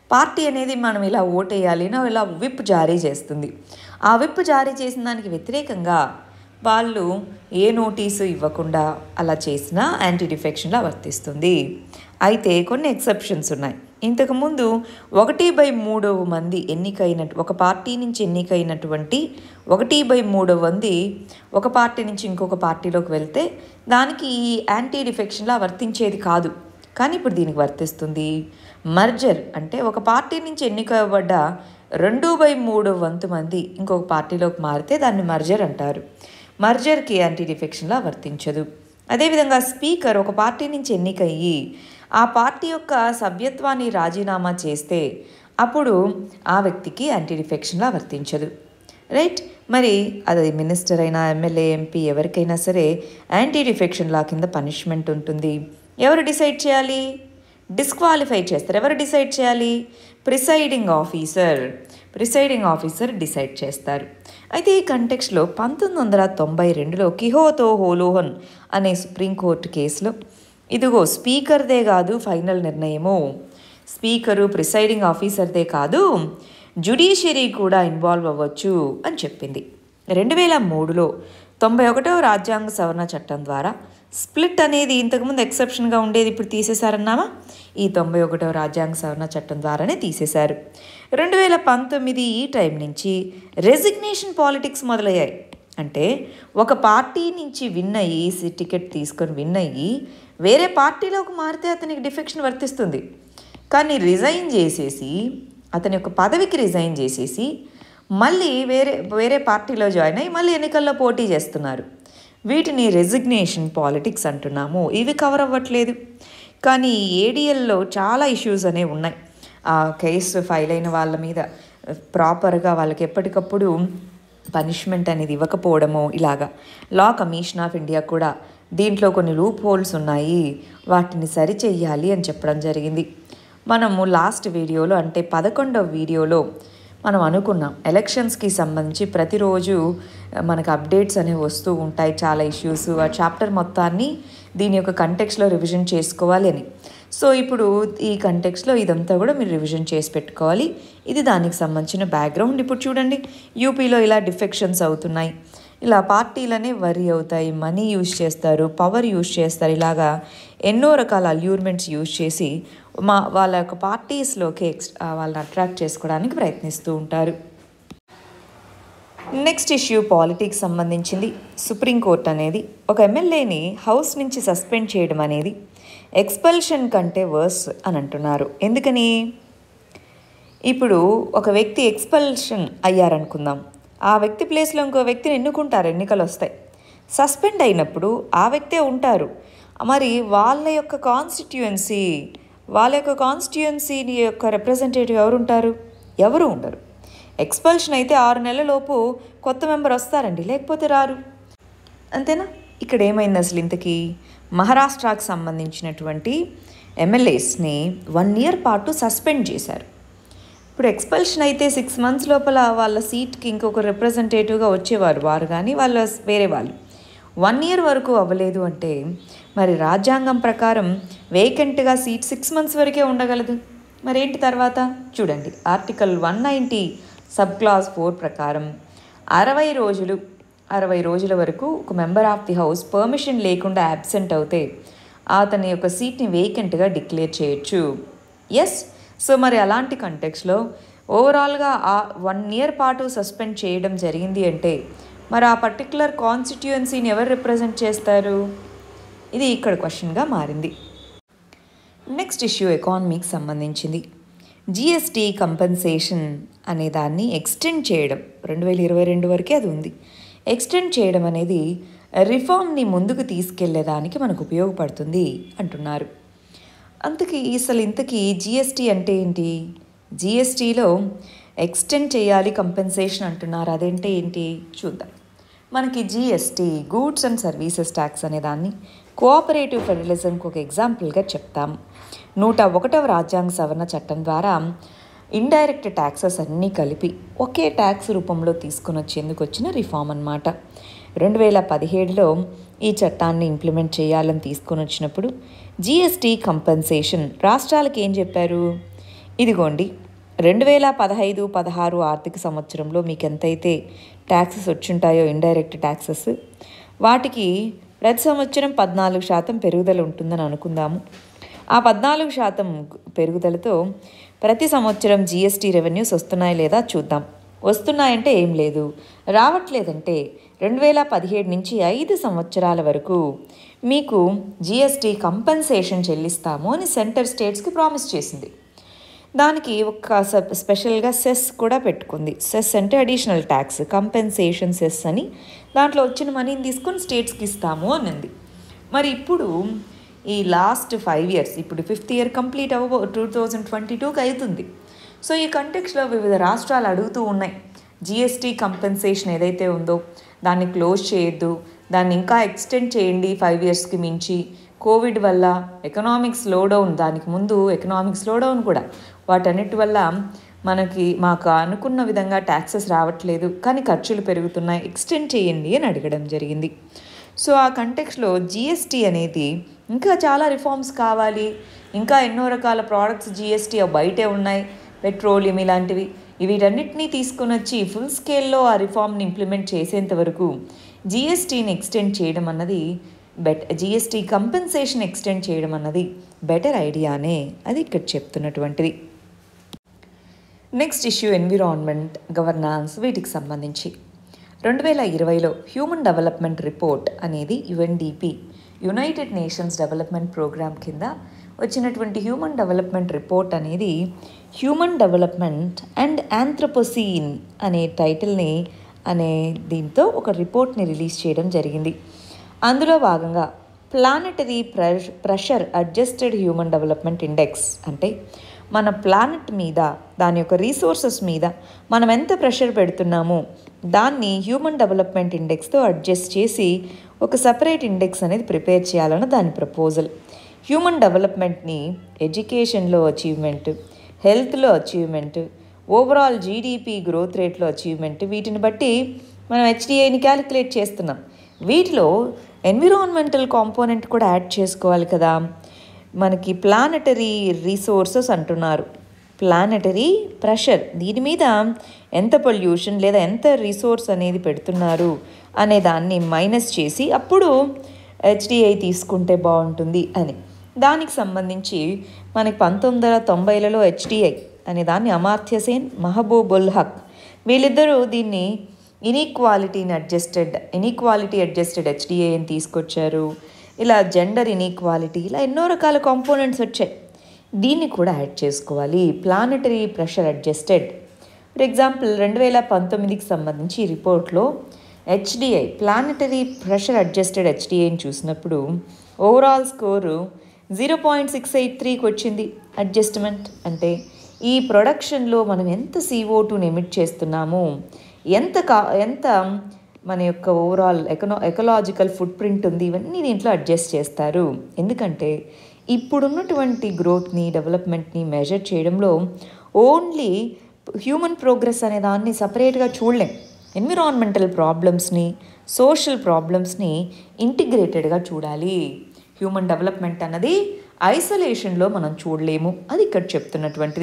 S1: పార్టీ అనేది మనం ఇలా ఓటేయాలి అని ఇలా విప్ జారీ చేస్తుంది ఆ విప్ జారీ చేసిన దానికి వ్యతిరేకంగా వాళ్ళు ఏ నోటీసు ఇవ్వకుండా అలా చేసినా యాంటీ డిఫెక్షన్లా వర్తిస్తుంది అయితే కొన్ని ఎక్సెప్షన్స్ ఉన్నాయి ఇంతకుముందు ఒకటి బై మూడవ మంది ఎన్నికైన ఒక పార్టీ నుంచి ఎన్నికైనటువంటి ఒకటి బై మూడవ మంది ఒక పార్టీ నుంచి ఇంకొక పార్టీలోకి వెళ్తే దానికి ఈ యాంటీ డిఫెక్షన్లా వర్తించేది కాదు కానీ ఇప్పుడు దీనికి వర్తిస్తుంది మర్జర్ అంటే ఒక పార్టీ నుంచి ఎన్నికబడ్డ రెండు బై మూడు వంతు మంది ఇంకొక పార్టీలోకి మారితే దాన్ని మర్జర్ అంటారు మర్జర్కి యాంటీ డిఫెక్షన్లా వర్తించదు అదేవిధంగా స్పీకర్ ఒక పార్టీ నుంచి ఎన్నికయ్యి ఆ పార్టీ యొక్క సభ్యత్వాన్ని రాజీనామా చేస్తే అప్పుడు ఆ వ్యక్తికి యాంటీ డిఫెక్షన్లా వర్తించదు రైట్ మరి అది మినిస్టర్ అయినా ఎమ్మెల్యే ఎంపీ ఎవరికైనా సరే యాంటీ డిఫెక్షన్ లా కింద పనిష్మెంట్ ఉంటుంది ఎవరు డిసైడ్ చేయాలి డిస్క్వాలిఫై చేస్తారు ఎవరు డిసైడ్ చేయాలి presiding officer presiding officer decide చేస్తారు అయితే ఈ కంటెక్స్లో పంతొమ్మిది వందల తొంభై రెండులో కిహోతో హోలోహన్ అనే సుప్రీంకోర్టు కేసులో ఇదిగో స్పీకర్దే కాదు ఫైనల్ నిర్ణయము స్పీకరు ప్రిసైడింగ్ ఆఫీసర్దే కాదు జుడిషియరీ కూడా ఇన్వాల్వ్ అవ్వచ్చు అని చెప్పింది రెండు వేల మూడులో తొంభై ఒకటవ రాజ్యాంగ సవరణ చట్టం ద్వారా స్ప్లిట్ అనేది ఇంతకుముందు ఎక్సెప్షన్గా ఉండేది ఇప్పుడు తీసేశారన్నామా ఈ తొంభై ఒకటవ రాజ్యాంగ సవరణ చట్టం ద్వారానే తీసేశారు రెండు వేల పంతొమ్మిది ఈ టైం నుంచి రెసిగ్నేషన్ పాలిటిక్స్ మొదలయ్యాయి అంటే ఒక పార్టీ నుంచి విన్ అయ్యి సి- టికెట్ తీసుకొని విన్ అయ్యి వేరే పార్టీలోకి మారితే అతనికి డిఫెక్షన్ వర్తిస్తుంది కానీ రిజైన్ చేసేసి అతని యొక్క పదవికి రిజైన్ చేసేసి మళ్ళీ వేరే వేరే పార్టీలో జాయిన్ అయ్యి మళ్ళీ ఎన్నికల్లో పోటీ చేస్తున్నారు వీటిని రెసిగ్నేషన్ పాలిటిక్స్ అంటున్నాము ఇవి కవర్ అవ్వట్లేదు కానీ ఏడిఎల్లో చాలా ఇష్యూస్ అనేవి ఉన్నాయి ఆ కేసు ఫైల్ అయిన వాళ్ళ మీద ప్రాపర్గా వాళ్ళకి ఎప్పటికప్పుడు పనిష్మెంట్ అనేది ఇవ్వకపోవడమో ఇలాగా లా కమిషన్ ఆఫ్ ఇండియా కూడా దీంట్లో కొన్ని లూప్ హోల్స్ ఉన్నాయి వాటిని సరి చెయ్యాలి అని చెప్పడం జరిగింది మనము లాస్ట్ వీడియోలో అంటే పదకొండవ వీడియోలో మనం అనుకున్నాం ఎలక్షన్స్కి సంబంధించి ప్రతిరోజు మనకు అప్డేట్స్ అనేవి వస్తూ ఉంటాయి చాలా ఇష్యూస్ ఆ చాప్టర్ మొత్తాన్ని దీని యొక్క కంటెక్స్లో రివిజన్ చేసుకోవాలి అని సో ఇప్పుడు ఈ కంటెక్స్లో ఇదంతా కూడా మీరు రివిజన్ చేసి పెట్టుకోవాలి ఇది దానికి సంబంధించిన బ్యాక్గ్రౌండ్ ఇప్పుడు చూడండి యూపీలో ఇలా డిఫెక్షన్స్ అవుతున్నాయి ఇలా పార్టీలనే వరి అవుతాయి మనీ యూజ్ చేస్తారు పవర్ యూజ్ చేస్తారు ఇలాగా ఎన్నో రకాల అల్యూర్మెంట్స్ యూజ్ చేసి మా వాళ్ళ యొక్క పార్టీస్లోకి ఎక్స్ వాళ్ళని అట్రాక్ట్ చేసుకోవడానికి ప్రయత్నిస్తూ ఉంటారు నెక్స్ట్ ఇష్యూ పాలిటిక్స్ సంబంధించింది సుప్రీంకోర్టు అనేది ఒక ఎమ్మెల్యేని హౌస్ నుంచి సస్పెండ్ చేయడం అనేది ఎక్స్పల్షన్ కంటే వర్స్ అని అంటున్నారు ఎందుకని ఇప్పుడు ఒక వ్యక్తి ఎక్స్పల్షన్ అయ్యారనుకుందాం ఆ వ్యక్తి ప్లేస్లో ఇంకో వ్యక్తిని ఎన్నుకుంటారు ఎన్నికలు వస్తాయి సస్పెండ్ అయినప్పుడు ఆ వ్యక్తే ఉంటారు మరి వాళ్ళ యొక్క కాన్స్టిట్యుయెన్సీ వాళ్ళ యొక్క కాన్స్టిట్యుయెన్సీ యొక్క రిప్రజెంటేటివ్ ఎవరు ఉంటారు ఎవరు ఉండరు ఎక్స్పల్షన్ అయితే ఆరు నెలలలోపు కొత్త మెంబర్ వస్తారండి లేకపోతే రారు అంతేనా ఇక్కడ ఏమైంది అసలు ఇంతకీ మహారాష్ట్రకు సంబంధించినటువంటి ఎమ్మెల్యేస్ని వన్ ఇయర్ పాటు సస్పెండ్ చేశారు ఇప్పుడు ఎక్స్పల్షన్ అయితే సిక్స్ మంత్స్ లోపల వాళ్ళ సీట్కి ఇంకొక రిప్రజెంటేటివ్గా వచ్చేవారు వారు కానీ వాళ్ళ వేరే వాళ్ళు వన్ ఇయర్ వరకు అవ్వలేదు అంటే మరి రాజ్యాంగం ప్రకారం వేకెంట్గా సీట్ సిక్స్ మంత్స్ వరకే ఉండగలదు మరి ఏంటి తర్వాత చూడండి article one ninety sub clause four ప్రకారం అరవై రోజులు అరవై రోజుల వరకు ఒక member of the house permission లేకుండా అబ్సెంట్ అవుతే అతని యొక్క సీట్ని వేకెంట్గా డిక్లేర్ చేయొచ్చు ఎస్ సో మరి అలాంటి కంటెక్స్లో ఓవరాల్గా ఆ వన్ ఇయర్ పాటు సస్పెండ్ చేయడం జరిగింది అంటే మరి ఆ పర్టికులర్ కాన్స్టిట్యుయెన్సీని ఎవరు రిప్రజెంట్ చేస్తారు ఇది ఇక్కడ క్వశ్చన్గా మారింది నెక్స్ట్ ఇష్యూ ఎకానమీకి సంబంధించింది జిఎస్టీ కంపెన్సేషన్ అనే దాన్ని ఎక్స్టెండ్ చేయడం రెండు వేల ఇరవై రెండు వరకే అది ఉంది ఎక్స్టెండ్ చేయడం అనేది రిఫార్మ్ని ముందుకు తీసుకెళ్లేదానికి మనకు ఉపయోగపడుతుంది అంటున్నారు అంతకీ అసలు ఇంతకీ జిఎస్టీ అంటే ఏంటి జిఎస్టీలో ఎక్స్టెండ్ చేయాలి కంపెన్సేషన్ అంటున్నారు అదేంటే ఏంటి చూద్దాం మనకి GST goods and services tax అనే దాన్ని కోఆపరేటివ్ ఫెడరలిజంకి ఒక ఎగ్జాంపుల్గా చెప్తాం నూట ఒకటవ రాజ్యాంగ సవరణ చట్టం ద్వారా ఇండైరెక్ట్ ట్యాక్సెస్ అన్నీ కలిపి ఒకే ట్యాక్స్ రూపంలో తీసుకొని వచ్చేందుకు వచ్చిన రిఫార్మ్ అన్నమాట రెండు వేల పదిహేడులో ఈ చట్టాన్ని ఇంప్లిమెంట్ చేయాలని తీసుకొని వచ్చినప్పుడు జిఎస్టీ కంపెన్సేషన్ రాష్ట్రాలకు ఏం చెప్పారు ఇదిగోండి రెండు వేల పదహైదు పదహారు ఆర్థిక సంవత్సరంలో మీకు ఎంతైతే ట్యాక్సెస్ వచ్చుంటాయో ఇండైరెక్ట్ ట్యాక్సెస్ వాటికి ప్రతి సంవత్సరం పద్నాలుగు శాతం పెరుగుదల ఉంటుందని అనుకుందాము ఆ పద్నాలుగు శాతం పెరుగుదలతో ప్రతి సంవత్సరం జిఎస్టీ రెవెన్యూస్ వస్తున్నాయి లేదా చూద్దాం వస్తున్నాయంటే ఏం లేదు రావట్లేదంటే రెండు వేల పదిహేడు నుంచి ఐదు సంవత్సరాల వరకు మీకు జిఎస్టీ కంపెన్సేషన్ చెల్లిస్తాము అని సెంటర్ స్టేట్స్కి ప్రామిస్ చేసింది దానికి ఒక స- స్పెషల్గా సెస్ కూడా పెట్టుకుంది సెస్ అంటే అడిషనల్ ట్యాక్స్ కంపెన్సేషన్ సెస్ అని దాంట్లో వచ్చిన మనీని తీసుకొని స్టేట్స్కి ఇస్తాము అనింది మరి ఇప్పుడు ఈ లాస్ట్ ఫైవ్ ఇయర్స్ ఇప్పుడు ఫిఫ్త్ ఇయర్ కంప్లీట్ అవ్వ టూ థౌజండ్ ట్వంటీ టూకి అవుతుంది సో ఈ కంటెక్స్లో వివిధ రాష్ట్రాలు అడుగుతూ ఉన్నాయి జిఎస్టీ కంపెన్సేషన్ ఏదైతే ఉందో దాన్ని క్లోజ్ చేయొద్దు దాన్ని ఇంకా ఎక్స్టెండ్ చేయండి ఫైవ్ ఇయర్స్కి మించి కోవిడ్ వల్ల ఎకనామిక్ స్లో డౌన్ దానికి ముందు ఎకనామిక్ స్లో డౌన్ కూడా వాటన్నిటి వల్ల మనకి మాకు అనుకున్న విధంగా ట్యాక్సెస్ రావట్లేదు కానీ ఖర్చులు పెరుగుతున్నాయి ఎక్స్టెండ్ చేయండి అని అడగడం జరిగింది సో ఆ కంటెక్స్లో జిఎస్టీ అనేది ఇంకా చాలా రిఫార్మ్స్ కావాలి ఇంకా ఎన్నో రకాల ప్రోడక్ట్స్ జిఎస్టీ బయటే ఉన్నాయి పెట్రోలియం ఇలాంటివి వీటన్నిటినీ తీసుకొని వచ్చి ఫుల్ స్కేల్లో ఆ రిఫార్మ్ని ఇంప్లిమెంట్ చేసేంత వరకు జిఎస్టీని ఎక్స్టెండ్ చేయడం అన్నది బెట్ జిఎస్టీ కంపెన్సేషన్ ఎక్స్టెండ్ చేయడం అన్నది బెటర్ ఐడియానే అది ఇక్కడ చెప్తున్నటువంటిది నెక్స్ట్ ఇష్యూ ఎన్విరాన్మెంట్ గవర్నాన్స్ వీటికి సంబంధించి రెండు వేల ఇరవైలో హ్యూమన్ డెవలప్మెంట్ రిపోర్ట్ అనేది UNDP United Nations Development Programme కింద వచ్చినటువంటి హ్యూమన్ డెవలప్మెంట్ రిపోర్ట్ అనేది హ్యూమన్ డెవలప్మెంట్ అండ్ ఆంథ్రపోసీన్ అనే టైటిల్ని అనే దీంతో ఒక రిపోర్ట్ని రిలీజ్ చేయడం జరిగింది అందులో భాగంగా planetary pressure pressure adjusted human development index అంటే మన ప్లానెట్ మీద దాని యొక్క రీసోర్సెస్ మీద మనం ఎంత ప్రెషర్ పెడుతున్నామో దాన్ని హ్యూమన్ డెవలప్మెంట్ ఇండెక్స్తో అడ్జస్ట్ చేసి ఒక సపరేట్ ఇండెక్స్ అనేది ప్రిపేర్ చేయాలన్న దాని ప్రపోజల్ హ్యూమన్ డెవలప్మెంట్ని ఎడ్యుకేషన్లో అచీవ్మెంట్ హెల్త్లో అచీవ్మెంట్ ఓవరాల్ జీడిపి గ్రోత్ రేట్లో అచీవ్మెంట్ వీటిని బట్టి మనం హెచ్డిఐని క్యాలిక్యులేట్ చేస్తున్నాం వీటిలో ఎన్విరాన్మెంటల్ కాంపోనెంట్ కూడా యాడ్ చేసుకోవాలి కదా మనకి ప్లానటరీ రీసోర్సెస్ అంటున్నారు ప్లానటరీ ప్రెషర్ దీని మీద ఎంత పొల్యూషన్ లేదా ఎంత రిసోర్స్ అనేది పెడుతున్నారు అనే దాన్ని మైనస్ చేసి అప్పుడు హెచ్డిఐ తీసుకుంటే బాగుంటుంది అని దానికి సంబంధించి మనకి పంతొమ్మిది వందల తొంభైలలో హెచ్డిఐ అనే దాన్ని అమార్త్య సేన్ మహబూబుల్ హక్ వీళ్ళిద్దరూ దీన్ని ఇనీక్వాలిటీని అడ్జస్టెడ్ ఇనీక్వాలిటీ అడ్జస్టెడ్ హెచ్డిఏ అని తీసుకొచ్చారు ఇలా జెండర్ ఇనీక్వాలిటీ ఇలా ఎన్నో రకాల కాంపోనెంట్స్ వచ్చాయి దీన్ని కూడా యాడ్ చేసుకోవాలి planetary pressure adjusted for example రెండు వేల పంతొమ్మిదికి సంబంధించి ఈ రిపోర్ట్లో హెచ్డిఐ ప్లానటరీ ప్రెషర్ అడ్జస్టెడ్ హెచ్డిఐని చూసినప్పుడు overall score zero point six eight త్రీకి వచ్చింది అడ్జస్ట్మెంట్ అంటే ఈ ప్రొడక్షన్లో మనం ఎంత సీఓ టూని ఎమిట్ చేస్తున్నాము ఎంత కా ఎంత మన యొక్క ఓవరాల్ ఎకనో ఎకలాజికల్ ఫుట్ ప్రింట్ ఉంది ఇవన్నీ దీంట్లో అడ్జస్ట్ చేస్తారు ఎందుకంటే ఇప్పుడున్నటువంటి గ్రోత్ని డెవలప్మెంట్ని మెజర్ చేయడంలో ఓన్లీ హ్యూమన్ ప్రోగ్రెస్ అనే దాన్ని సపరేట్గా చూడలేం ఎన్విరాన్మెంటల్ ప్రాబ్లమ్స్ని సోషల్ ప్రాబ్లమ్స్ని ఇంటిగ్రేటెడ్గా చూడాలి హ్యూమన్ డెవలప్మెంట్ అన్నది ఐసోలేషన్లో మనం చూడలేము అది ఇక్కడ చెప్తున్నటువంటిది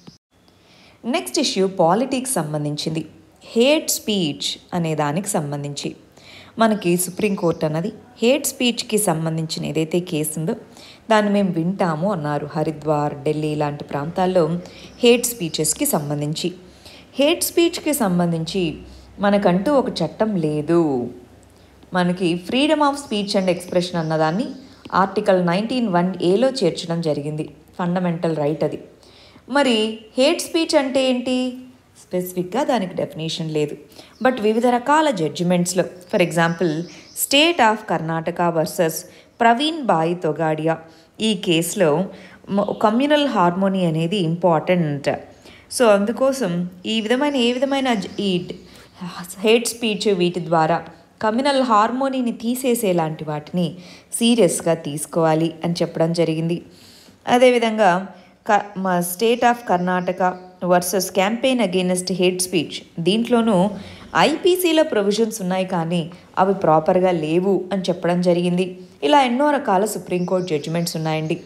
S1: నెక్స్ట్ ఇష్యూ పాలిటిక్స్ సంబంధించింది హేట్ స్పీచ్ అనే దానికి సంబంధించి మనకి సుప్రీంకోర్టు అన్నది హేట్ స్పీచ్కి సంబంధించిన ఏదైతే కేసు ఉందో దాన్ని మేము వింటాము అన్నారు హరిద్వార్ ఢిల్లీ లాంటి ప్రాంతాల్లో హేట్ స్పీచెస్కి సంబంధించి హేట్ స్పీచ్కి సంబంధించి మనకంటూ ఒక చట్టం లేదు మనకి freedom of speech and expression అన్నదాన్ని ఆర్టికల్ నైన్టీన్ వన్ ఏలో చేర్చడం జరిగింది ఫండమెంటల్ రైట్ అది మరి హేట్ స్పీచ్ అంటే ఏంటి స్పెసిఫిక్గా దానికి డెఫినేషన్ లేదు బట్ వివిధ రకాల జడ్జిమెంట్స్లో for example state of Karnataka versus Praveen Bhai Togadia ఈ కేసులో కమ్యూనల్ హార్మోనీ అనేది ఇంపార్టెంట్ సో అందుకోసం ఈ విధమైన ఏ విధమైన జ- ఈ హేట్ స్పీచ్ వీటి ద్వారా కమ్యూనల్ హార్మోనీని తీసేసేలాంటి వాటిని సీరియస్గా తీసుకోవాలి అని చెప్పడం జరిగింది అదేవిధంగా క మా state of Karnataka versus campaign against hate speech దీంట్లోనూ ఐపీసీలో ప్రొవిజన్స్ ఉన్నాయి కానీ అవి ప్రాపర్గా లేవు అని చెప్పడం జరిగింది ఇలా ఎన్నో రకాల సుప్రీంకోర్టు జడ్జిమెంట్స్ ఉన్నాయండి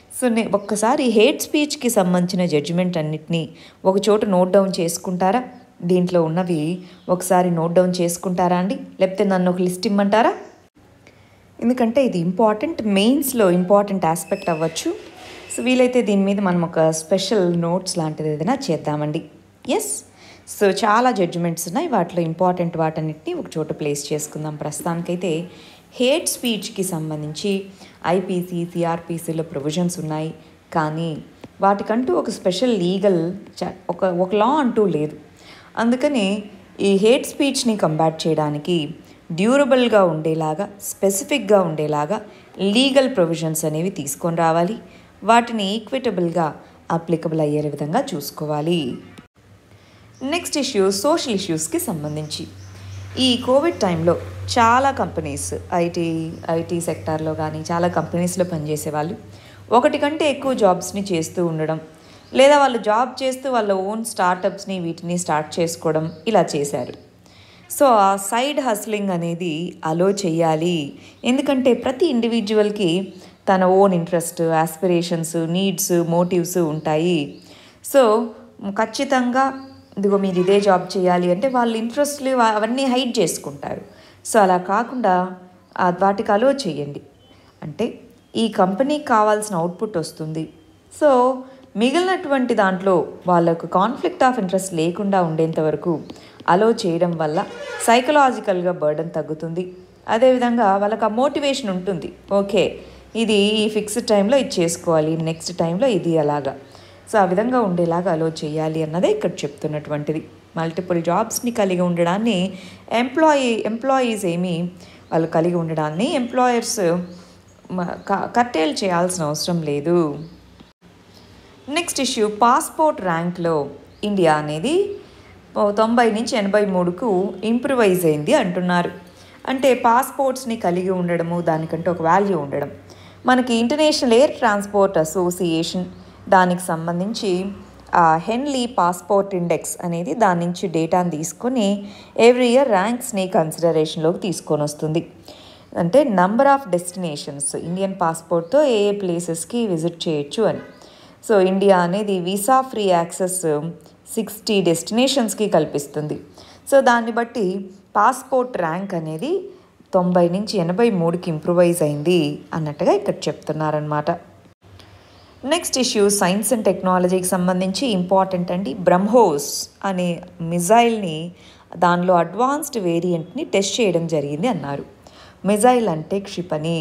S1: సో నే ఒక్కసారి హేట్ స్పీచ్కి సంబంధించిన జడ్జిమెంట్ అన్నిటినీ ఒక చోట నోట్ డౌన్ చేసుకుంటారా దీంట్లో ఉన్నవి ఒకసారి నోట్ డౌన్ చేసుకుంటారా అండి లేకపోతే నన్ను ఒక లిస్ట్ ఇమ్మంటారా ఎందుకంటే ఇది ఇంపార్టెంట్ మెయిన్స్లో ఇంపార్టెంట్ ఆస్పెక్ట్ అవ్వచ్చు సో వీలైతే దీని మీద మనం ఒక స్పెషల్ నోట్స్ లాంటిది ఏదైనా చేద్దామండి ఎస్ సో చాలా జడ్జిమెంట్స్ ఉన్నాయి వాటిలో ఇంపార్టెంట్ వాటన్నిటిని ఒక చోట ప్లేస్ చేసుకుందాం ప్రస్తుతానికైతే హేట్ స్పీచ్కి సంబంధించి ఐపీసీ సిఆర్పీసీలో ప్రొవిజన్స్ ఉన్నాయి కానీ వాటికంటూ ఒక స్పెషల్ లీగల్ చ ఒక ఒక లా అంటూ లేదు అందుకని ఈ హేట్ స్పీచ్ని కంబాట్ చేయడానికి డ్యూరబుల్గా ఉండేలాగా స్పెసిఫిక్గా ఉండేలాగా లీగల్ ప్రొవిజన్స్ అనేవి తీసుకొని రావాలి వాటిని ఈక్విటబుల్గా అప్లికబుల్ అయ్యే విధంగా చూసుకోవాలి నెక్స్ట్ ఇష్యూ సోషల్ ఇష్యూస్కి సంబంధించి ఈ కోవిడ్ టైంలో చాలా కంపెనీస్ ఐటీ ఐటీ సెక్టార్లో కానీ చాలా కంపెనీస్లో పనిచేసే వాళ్ళు ఒకటి కంటే ఎక్కువ జాబ్స్ని చేస్తూ ఉండడం లేదా వాళ్ళు జాబ్ చేస్తూ వాళ్ళ ఓన్ స్టార్టప్స్ని వీటిని స్టార్ట్ చేసుకోవడం ఇలా చేశారు సో ఆ సైడ్ హస్లింగ్ అనేది అలో చేయాలి ఎందుకంటే ప్రతి ఇండివిజువల్కి తన own interest aspirations needs motives ఉంటాయి సో ఖచ్చితంగా ఇదిగో మీరు ఇదే జాబ్ చేయాలి అంటే వాళ్ళ ఇంట్రెస్ట్లు అవన్నీ హైడ్ చేసుకుంటారు సో అలా కాకుండా ఆ వాటికి అలో చేయండి అంటే ఈ కంపెనీకి కావాల్సిన అవుట్పుట్ వస్తుంది సో మిగిలినటువంటి దాంట్లో వాళ్ళకు కాన్ఫ్లిక్ట్ ఆఫ్ ఇంట్రెస్ట్ లేకుండా ఉండేంత వరకు అలో చేయడం వల్ల సైకలాజికల్గా బర్డన్ తగ్గుతుంది అదేవిధంగా వాళ్ళకి ఆ మోటివేషన్ ఉంటుంది ఓకే ఇది ఈ ఫిక్స్డ్ టైంలో ఇది చేసుకోవాలి నెక్స్ట్ టైంలో ఇది అలాగా సో ఆ విధంగా ఉండేలాగా అలో చేయాలి అన్నదే ఇక్కడ చెప్తున్నటువంటిది మల్టిపుల్ జాబ్స్ని కలిగి ఉండడాన్ని ఎంప్లాయీ ఎంప్లాయీస్ ఏమి వాళ్ళు కలిగి ఉండడాన్ని ఎంప్లాయర్స్ కట్టేలు చేయాల్సిన అవసరం లేదు నెక్స్ట్ ఇష్యూ పాస్పోర్ట్ ర్యాంక్లో ఇండియా అనేది తొంభై నుంచి ఎనభై మూడుకు ఇంప్రూవైజ్ అయింది అంటున్నారు అంటే పాస్పోర్ట్స్ని కలిగి ఉండడము దానికంటే ఒక వాల్యూ ఉండడం మనకి ఇంటర్నేషనల్ ఎయిర్ ట్రాన్స్పోర్ట్ అసోసియేషన్ దానికి సంబంధించి హెన్లీ పాస్పోర్ట్ ఇండెక్స్ అనేది దాని నుంచి డేటాను తీసుకొని ఎవ్రీ ఇయర్ ర్యాంక్స్ని కన్సిడరేషన్లోకి తీసుకొని వస్తుంది అంటే నంబర్ ఆఫ్ డెస్టినేషన్స్ ఇండియన్ పాస్పోర్ట్తో ఏ ఏ ప్లేసెస్కి విజిట్ చేయొచ్చు అని సో ఇండియా అనేది వీసా ఫ్రీ యాక్సెస్ సిక్స్టీ డెస్టినేషన్స్కి కల్పిస్తుంది సో దాన్ని బట్టి పాస్పోర్ట్ ర్యాంక్ అనేది తొంభై నుంచి ఎనభై మూడుకి ఇంప్రూవైజ్ అయింది అన్నట్టుగా ఇక్కడ చెప్తున్నారనమాట నెక్స్ట్ ఇష్యూ సైన్స్ అండ్ టెక్నాలజీకి సంబంధించి ఇంపార్టెంట్ అండి బ్రహ్మోస్ అనే మిజైల్ని దానిలో అడ్వాన్స్డ్ వేరియంట్ని టెస్ట్ చేయడం జరిగింది అన్నారు మిజైల్ అంటే క్షిపణి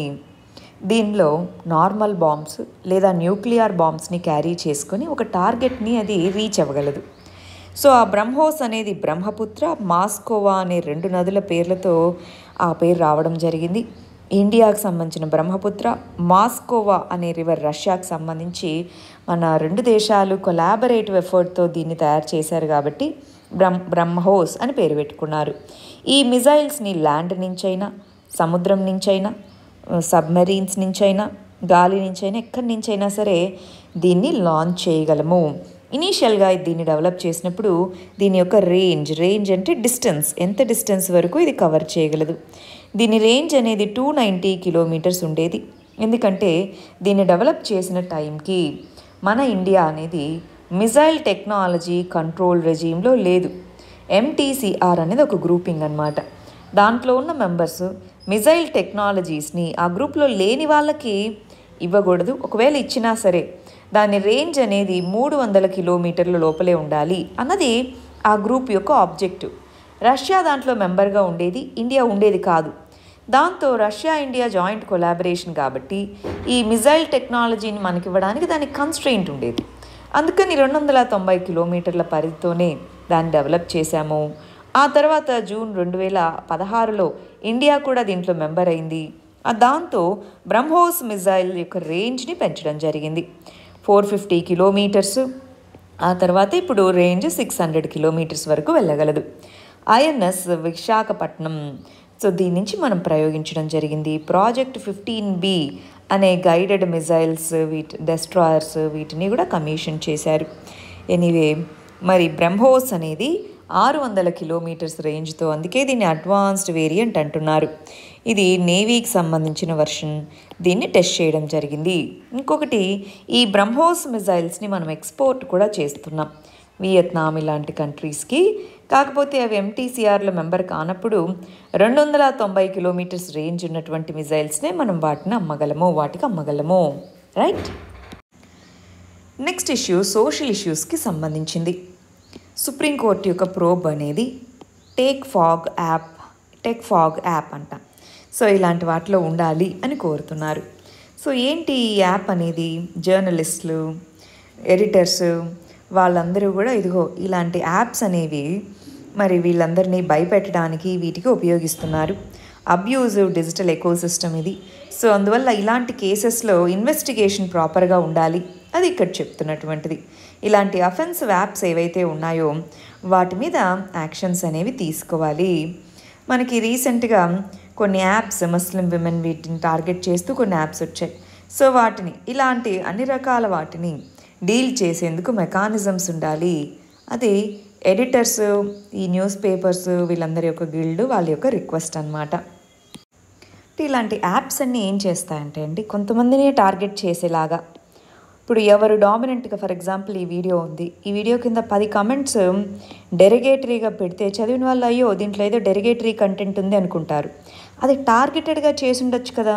S1: దీనిలో నార్మల్ బాంబ్స్ లేదా న్యూక్లియర్ బాంబ్స్ని క్యారీ చేసుకొని ఒక టార్గెట్ని అది రీచ్ అవ్వగలదు సో ఆ బ్రహ్మోస్ అనేది బ్రహ్మపుత్ర మాస్కోవా అనే రెండు నదుల పేర్లతో ఆ పేరు రావడం జరిగింది ఇండియాకు సంబంధించిన బ్రహ్మపుత్ర మాస్కోవా అనే రివర్ రష్యాకు సంబంధించి మన రెండు దేశాలు కొలాబరేటివ్ ఎఫర్ట్తో దీన్ని తయారు చేశారు కాబట్టి బ్రహ్మ బ్రహ్మోస్ అని పేరు పెట్టుకున్నారు ఈ మిజైల్స్ని ల్యాండ్ నుంచైనా సముద్రం నుంచైనా సబ్మెరీన్స్ నుంచైనా గాలి నుంచైనా ఎక్కడి నుంచైనా సరే దీన్ని లాంచ్ చేయగలము ఇనీషియల్గా దీన్ని డెవలప్ చేసినప్పుడు దీని యొక్క రేంజ్ రేంజ్ అంటే డిస్టెన్స్ ఎంత డిస్టెన్స్ వరకు ఇది కవర్ చేయగలదు దీని రేంజ్ అనేది టూ నైంటీ కిలోమీటర్స్ ఉండేది ఎందుకంటే దీన్ని డెవలప్ చేసిన టైంకి మన ఇండియా అనేది మిజైల్ టెక్నాలజీ కంట్రోల్ రెజీమ్లో లేదు ఎంటీసీఆర్ అనేది ఒక గ్రూపింగ్ అనమాట దాంట్లో ఉన్న మెంబర్స్ మిజైల్ టెక్నాలజీస్ని ఆ గ్రూప్లో లేని వాళ్ళకి ఇవ్వకూడదు ఒకవేళ ఇచ్చినా సరే దాని రేంజ్ అనేది మూడు వందల కిలోమీటర్ల లోపలే ఉండాలి అన్నది ఆ గ్రూప్ యొక్క ఆబ్జెక్టివ్ రష్యా దాంట్లో మెంబర్గా ఉండేది ఇండియా ఉండేది కాదు దాంతో రష్యా ఇండియా జాయింట్ కొలాబరేషన్ కాబట్టి ఈ మిజైల్ టెక్నాలజీని మనకి ఇవ్వడానికి దానికి కన్స్ట్రెయింట్ ఉండేది అందుకని రెండు వందల తొంభై కిలోమీటర్ల పరిధితోనే దాన్ని డెవలప్ చేశాము ఆ తర్వాత జూన్ రెండు వేల పదహారులో ఇండియా కూడా దీంట్లో మెంబర్ అయింది ఆ దాంతో బ్రహ్మోస్ మిజైల్ యొక్క రేంజ్ని పెంచడం జరిగింది ఫోర్ ఫిఫ్టీ కిలోమీటర్స్ ఆ తర్వాత ఇప్పుడు రేంజ్ సిక్స్ హండ్రెడ్ కిలోమీటర్స్ వరకు వెళ్ళగలదు ఐఎన్ఎస్ విశాఖపట్నం సో దీని నుంచి మనం ప్రయోగించడం జరిగింది ప్రాజెక్ట్ ఫిఫ్టీన్ బి అనే గైడెడ్ మిజైల్స్ వీటి డెస్ట్రాయర్స్ వీటిని కూడా కమిషన్ చేశారు ఎనీవే మరి బ్రహ్మోస్ అనేది ఆరు వందల కిలోమీటర్స్ రేంజ్తో అందుకే దీన్ని అడ్వాన్స్డ్ వేరియంట్ అంటున్నారు ఇది నేవీకి సంబంధించిన వర్షన్ దీన్ని టెస్ట్ చేయడం జరిగింది ఇంకొకటి ఈ బ్రహ్మోస్ మిజైల్స్ని మనం ఎక్స్పోర్ట్ కూడా చేస్తున్నాం వియత్నాం ఇలాంటి కంట్రీస్కి కాకపోతే అవి ఎంటీసీఆర్లో మెంబర్ కానప్పుడు రెండు వందల తొంభై కిలోమీటర్స్ రేంజ్ ఉన్నటువంటి మిజైల్స్నే మనం వాటిని అమ్మగలము వాటికి అమ్మగలము రైట్ నెక్స్ట్ ఇష్యూ సోషల్ ఇష్యూస్కి సంబంధించింది సుప్రీంకోర్టు యొక్క ప్రోబ్ అనేది Tek Fog app Tek Fog app అంట సో ఇలాంటి వాటిలో ఉండాలి అని కోరుతున్నారు సో ఏంటి ఈ యాప్ అనేది జర్నలిస్టులు ఎడిటర్స్ వాళ్ళందరూ కూడా ఇదిగో ఇలాంటి యాప్స్ అనేవి మరి వీళ్ళందరినీ భయపెట్టడానికి వీటికి ఉపయోగిస్తున్నారు అబ్యూజివ్ డిజిటల్ ఎకోసిస్టమ్ ఇది సో అందువల్ల ఇలాంటి కేసెస్లో ఇన్వెస్టిగేషన్ ప్రాపర్గా ఉండాలి అది ఇక్కడ చెప్తున్నటువంటిది ఇలాంటి అఫెన్సివ్ యాప్స్ ఏవైతే ఉన్నాయో వాటి మీద యాక్షన్స్ అనేవి తీసుకోవాలి మనకి రీసెంట్గా కొన్ని యాప్స్ ముస్లిం విమెన్ వీటిని టార్గెట్ చేస్తూ కొన్ని యాప్స్ వచ్చాయి సో వాటిని ఇలాంటి అన్ని రకాల వాటిని డీల్ చేసేందుకు మెకానిజమ్స్ ఉండాలి అది ఎడిటర్స్ ఈ న్యూస్ పేపర్స్ వీళ్ళందరి యొక్క గిల్డ్ వాళ్ళ యొక్క రిక్వెస్ట్ అనమాట ఇలాంటి యాప్స్ అన్నీ ఏం చేస్తాయంటే అండి కొంతమందిని టార్గెట్ చేసేలాగా ఇప్పుడు ఎవరు డామినెంట్గా ఫర్ ఎగ్జాంపుల్ ఈ వీడియో ఉంది ఈ వీడియో కింద పది కమెంట్స్ డెరిగేటరీగా పెడితే చదివిన వాళ్ళు అయ్యో దీంట్లో ఏదో డెరిగేటరీ కంటెంట్ ఉంది అనుకుంటారు అది టార్గెటెడ్గా చేసి ఉండొచ్చు కదా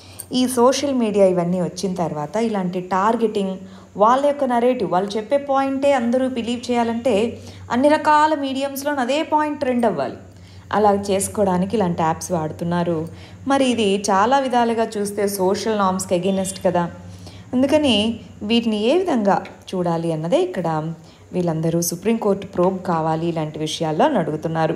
S1: ఈ సోషల్ మీడియా ఇవన్నీ వచ్చిన తర్వాత ఇలాంటి టార్గెటింగ్ వాళ్ళ యొక్క నరేటివ్ వాళ్ళు చెప్పే పాయింటే అందరూ బిలీవ్ చేయాలంటే అన్ని రకాల మీడియంస్లో అదే పాయింట్ ట్రెండ్ అవ్వాలి అలా చేసుకోవడానికి ఇలాంటి యాప్స్ వాడుతున్నారు మరి ఇది చాలా విధాలుగా చూస్తే సోషల్ నామ్స్కి అగెనెస్ట్ కదా అందుకని వీటిని ఏ విధంగా చూడాలి అన్నదే ఇక్కడ వీళ్ళందరూ సుప్రీంకోర్టు ప్రోబ్ కావాలి ఇలాంటి విషయాల్లో అని అడుగుతున్నారు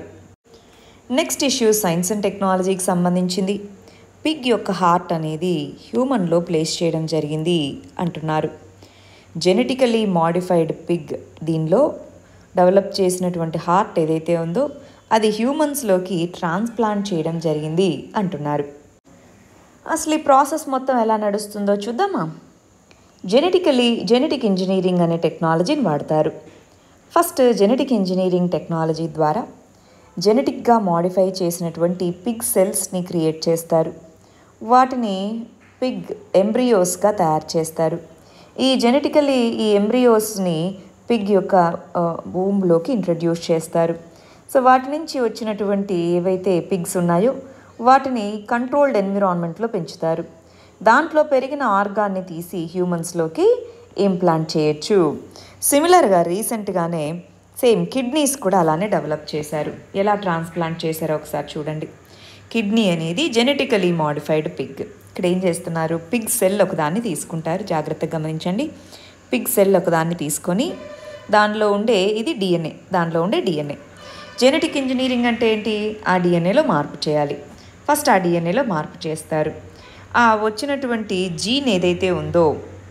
S1: నెక్స్ట్ ఇష్యూ సైన్స్ అండ్ టెక్నాలజీకి సంబంధించింది పిగ్ యొక్క హార్ట్ అనేది హ్యూమన్లో ప్లేస్ చేయడం జరిగింది అంటున్నారు జెనెటికలీ మాడిఫైడ్ పిగ్ దీనిలో డెవలప్ చేసినటువంటి హార్ట్ ఏదైతే ఉందో అది హ్యూమన్స్లోకి ట్రాన్స్ప్లాంట్ చేయడం జరిగింది అంటున్నారు అసలు ఈ ప్రాసెస్ మొత్తం ఎలా నడుస్తుందో చూద్దామా జెనెటికలీ జెనెటిక్ ఇంజనీరింగ్ అనే టెక్నాలజీని వాడతారు ఫస్ట్ జెనెటిక్ ఇంజనీరింగ్ టెక్నాలజీ ద్వారా జెనెటిక్గా మాడిఫై చేసినటువంటి పిగ్ సెల్స్ని క్రియేట్ చేస్తారు వాటిని పిగ్ ఎంబ్రియోస్గా తయారు చేస్తారు ఈ జెనెటికలీ ఈ ఎంబ్రియోస్ని పిగ్ యొక్క భూమిలోకి ఇంట్రడ్యూస్ చేస్తారు సో వాటి నుంచి వచ్చినటువంటి ఏవైతే పిగ్స్ ఉన్నాయో వాటిని కంట్రోల్డ్ ఎన్విరాన్మెంట్లో పెంచుతారు దాంట్లో పెరిగిన ఆర్గాన్ని తీసి హ్యూమన్స్లోకి ఇంప్లాంట్ చేయొచ్చు సిమిలర్గా రీసెంట్గానే సేమ్ కిడ్నీస్ కూడా అలానే డెవలప్ చేశారు ఎలా ట్రాన్స్ప్లాంట్ చేశారో ఒకసారి చూడండి కిడ్నీ అనేది జెనెటికలీ మాడిఫైడ్ పిగ్ ఇక్కడ ఏం చేస్తున్నారు పిగ్ సెల్ ఒకదాన్ని తీసుకుంటారు జాగ్రత్తగా గమనించండి పిగ్ సెల్ ఒకదాన్ని తీసుకొని దానిలో ఉండే ఇది డిఎన్ఏ దానిలో ఉండే డిఎన్ఏ జెనెటిక్ ఇంజనీరింగ్ అంటే ఏంటి ఆ డిఎన్ఏలో మార్పు చేయాలి ఫస్ట్ ఆ డిఎన్ఏలో మార్పు చేస్తారు ఆ వచ్చినటువంటి జీన్ ఏదైతే ఉందో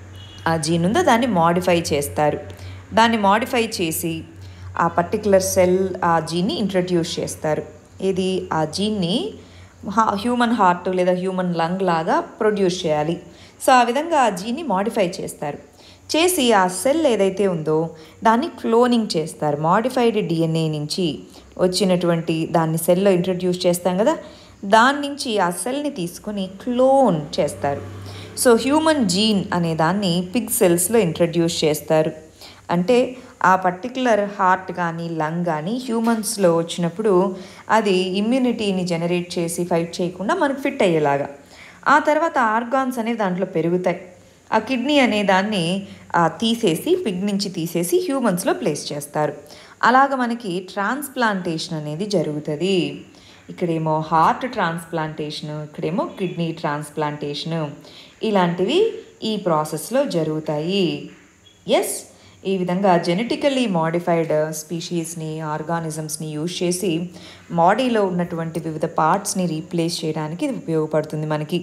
S1: ఆ జీన్ ఉందో దాన్ని మాడిఫై చేస్తారు దాన్ని మాడిఫై చేసి ఆ పర్టికులర్ సెల్ ఆ జీన్ని ఇంట్రడ్యూస్ చేస్తారు ఇది ఆ జీన్ని హ్యూమన్ హార్ట్ లేదా హ్యూమన్ లంగ్ లాగా ప్రొడ్యూస్ చేయాలి సో ఆ విధంగా ఆ జీన్ని మాడిఫై చేస్తారు చేసి ఆ సెల్ ఏదైతే ఉందో దాన్ని క్లోనింగ్ చేస్తారు మాడిఫైడ్ డిఎన్ఏ నుంచి వచ్చినటువంటి దాన్ని సెల్లో ఇంట్రడ్యూస్ చేస్తాం కదా దాని నుంచి ఆ సెల్ని తీసుకొని క్లోన్ చేస్తారు సో హ్యూమన్ జీన్ అనే దాన్ని పిగ్ సెల్స్లో ఇంట్రడ్యూస్ చేస్తారు అంటే ఆ పర్టికులర్ హార్ట్ కానీ లంగ్ కానీ హ్యూమన్స్లో వచ్చినప్పుడు అది ఇమ్యూనిటీని జనరేట్ చేసి ఫైట్ చేయకుండా మనకు ఫిట్ అయ్యేలాగా ఆ తర్వాత ఆర్గాన్స్ అనేవి దాంట్లో పెరుగుతాయి ఆ కిడ్నీ అనే దాన్ని తీసేసి పిగ్ నుంచి తీసేసి హ్యూమన్స్లో ప్లేస్ చేస్తారు అలాగ మనకి ట్రాన్స్ప్లాంటేషన్ అనేది జరుగుతుంది ఇక్కడేమో హార్ట్ ట్రాన్స్ప్లాంటేషను ఇక్కడేమో కిడ్నీ ట్రాన్స్ప్లాంటేషను ఇలాంటివి ఈ ప్రాసెస్లో జరుగుతాయి ఎస్ ఈ విధంగా జెనెటికల్లీ మాడిఫైడ్ స్పీషీస్ని ఆర్గానిజమ్స్ని యూజ్ చేసి బాడీలో ఉన్నటువంటి వివిధ పార్ట్స్ని రీప్లేస్ చేయడానికి ఇది ఉపయోగపడుతుంది మనకి